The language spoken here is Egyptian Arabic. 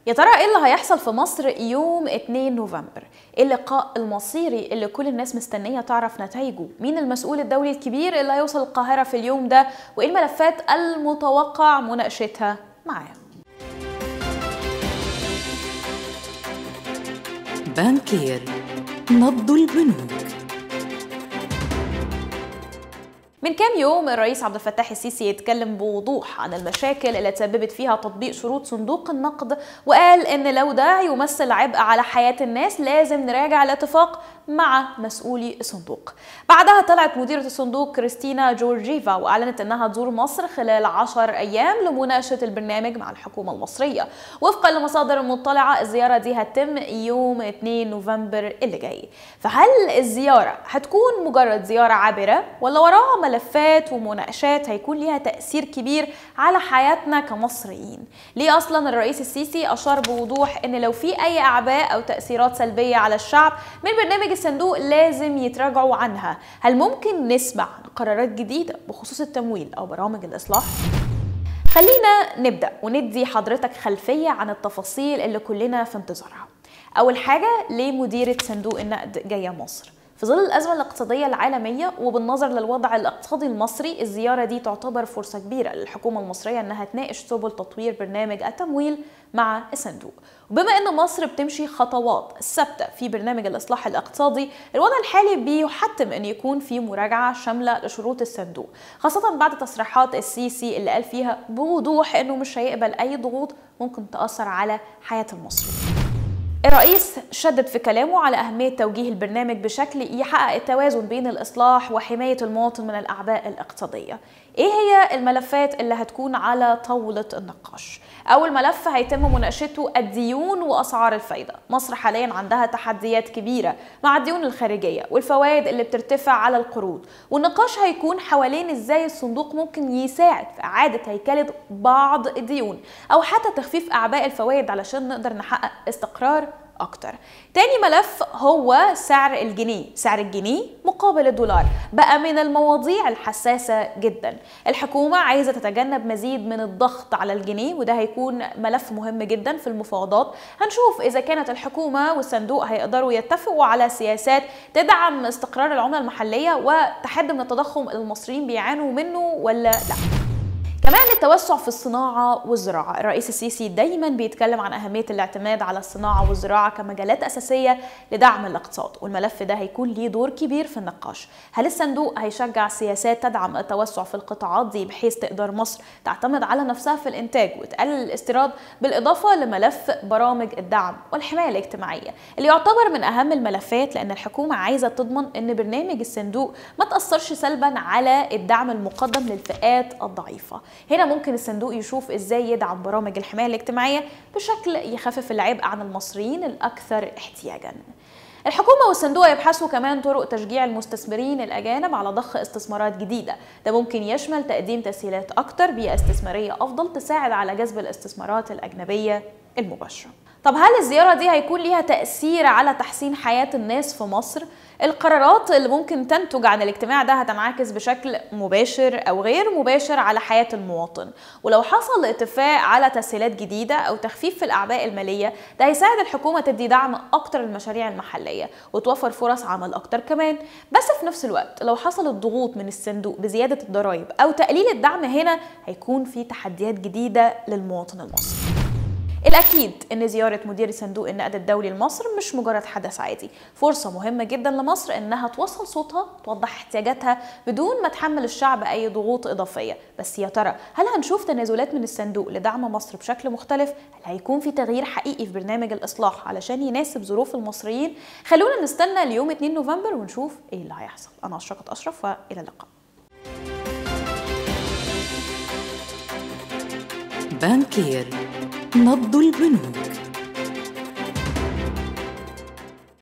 يا ترى ايه اللي هيحصل في مصر يوم 2 نوفمبر؟ ايه اللقاء المصيري اللي كل الناس مستنيه تعرف نتائجه؟ مين المسؤول الدولي الكبير اللي هيوصل القاهره في اليوم ده؟ وايه الملفات المتوقع مناقشتها معاه؟ بانكير نبض البنوك من كام يوم الرئيس عبد الفتاح السيسي يتكلم بوضوح عن المشاكل اللي تسببت فيها تطبيق شروط صندوق النقد وقال ان لو ده يمثل عبء على حياة الناس لازم نراجع الاتفاق مع مسؤولي الصندوق بعدها طلعت مديرة الصندوق كريستينا جورجيفا واعلنت انها تزور مصر خلال عشر ايام لمناقشة البرنامج مع الحكومة المصرية وفقا لمصادر مطلعة الزيارة دي هتتم يوم 2 نوفمبر اللي جاي فهل الزيارة هتكون مجرد زيارة عابرة ولا وراها ملفات ومناقشات هيكون ليها تأثير كبير على حياتنا كمصريين ليه أصلا الرئيس السيسي أشار بوضوح أن لو في أي أعباء أو تأثيرات سلبية على الشعب من برنامج الصندوق لازم يتراجعوا عنها هل ممكن نسمع عن قرارات جديدة بخصوص التمويل أو برامج الإصلاح؟ خلينا نبدأ وندي حضرتك خلفية عن التفاصيل اللي كلنا في انتظارها أول حاجة ليه مديرة صندوق النقد جاية مصر؟ في ظل الأزمة الاقتصادية العالمية وبالنظر للوضع الاقتصادي المصري الزيارة دي تعتبر فرصة كبيرة للحكومة المصرية أنها تناقش سبل تطوير برنامج التمويل مع الصندوق وبما أن مصر بتمشي خطوات ثابتة في برنامج الإصلاح الاقتصادي الوضع الحالي بيحتم أن يكون في مراجعة شاملة لشروط الصندوق خاصة بعد تصريحات السيسي اللي قال فيها بوضوح أنه مش هيقبل أي ضغوط ممكن تأثر على حياة المصريين الرئيس شدد في كلامه على أهمية توجيه البرنامج بشكل يحقق التوازن بين الإصلاح وحماية المواطن من الأعباء الاقتصادية. إيه هي الملفات اللي هتكون على طاولة النقاش؟ أول ملف هيتم مناقشته الديون وأسعار الفايدة. مصر حاليا عندها تحديات كبيرة مع الديون الخارجية والفوائد اللي بترتفع على القروض، والنقاش هيكون حوالين إزاي الصندوق ممكن يساعد في إعادة هيكلة بعض الديون أو حتى تخفيف أعباء الفوائد علشان نقدر نحقق استقرار اكتر تاني ملف هو سعر الجنيه سعر الجنيه مقابل الدولار بقى من المواضيع الحساسة جدا الحكومة عايزة تتجنب مزيد من الضغط على الجنيه وده هيكون ملف مهم جدا في المفاوضات هنشوف إذا كانت الحكومة والصندوق هيقدروا يتفقوا على سياسات تدعم استقرار العملة المحلية وتحد من التضخم المصريين بيعانوا منه ولا لا كمان التوسع في الصناعة والزراعة الرئيس السيسي دايما بيتكلم عن أهمية الاعتماد على الصناعة والزراعة كمجالات أساسية لدعم الاقتصاد والملف ده هيكون ليه دور كبير في النقاش هل الصندوق هيشجع سياسات تدعم التوسع في القطاعات دي بحيث تقدر مصر تعتمد على نفسها في الإنتاج وتقلل الاستيراد بالإضافة لملف برامج الدعم والحماية الاجتماعية اللي يعتبر من أهم الملفات لأن الحكومة عايزة تضمن أن برنامج الصندوق ما تأثرش سلبا على الدعم المقدم للفئات الضعيفة هنا ممكن الصندوق يشوف ازاي يدعم برامج الحمايه الاجتماعيه بشكل يخفف العبء عن المصريين الاكثر احتياجا الحكومة والصندوق يبحثوا كمان طرق تشجيع المستثمرين الأجانب على ضخ استثمارات جديدة ده ممكن يشمل تقديم تسهيلات أكتر بيئة استثمارية أفضل تساعد على جذب الاستثمارات الأجنبية المباشرة طب هل الزيارة دي هيكون ليها تأثير على تحسين حياة الناس في مصر؟ القرارات اللي ممكن تنتج عن الاجتماع ده هتنعكس بشكل مباشر او غير مباشر على حياه المواطن ولو حصل اتفاق على تسهيلات جديده او تخفيف في الاعباء الماليه ده هيساعد الحكومه تدي دعم اكتر للمشاريع المحليه وتوفر فرص عمل اكتر كمان بس في نفس الوقت لو حصلت ضغوط من الصندوق بزياده الضرائب او تقليل الدعم هنا هيكون في تحديات جديده للمواطن المصري الأكيد إن زيارة مدير صندوق النقد الدولي لمصر مش مجرد حدث عادي، فرصة مهمة جدا لمصر إنها توصل صوتها، توضح احتياجاتها بدون ما تحمل الشعب أي ضغوط إضافية، بس يا ترى هل هنشوف تنازلات من الصندوق لدعم مصر بشكل مختلف؟ هل هيكون في تغيير حقيقي في برنامج الإصلاح علشان يناسب ظروف المصريين؟ خلونا نستنى ليوم 2 نوفمبر ونشوف إيه اللي هيحصل، أنا أشرقت أشرف وإلى اللقاء. بانكير نبض البنوك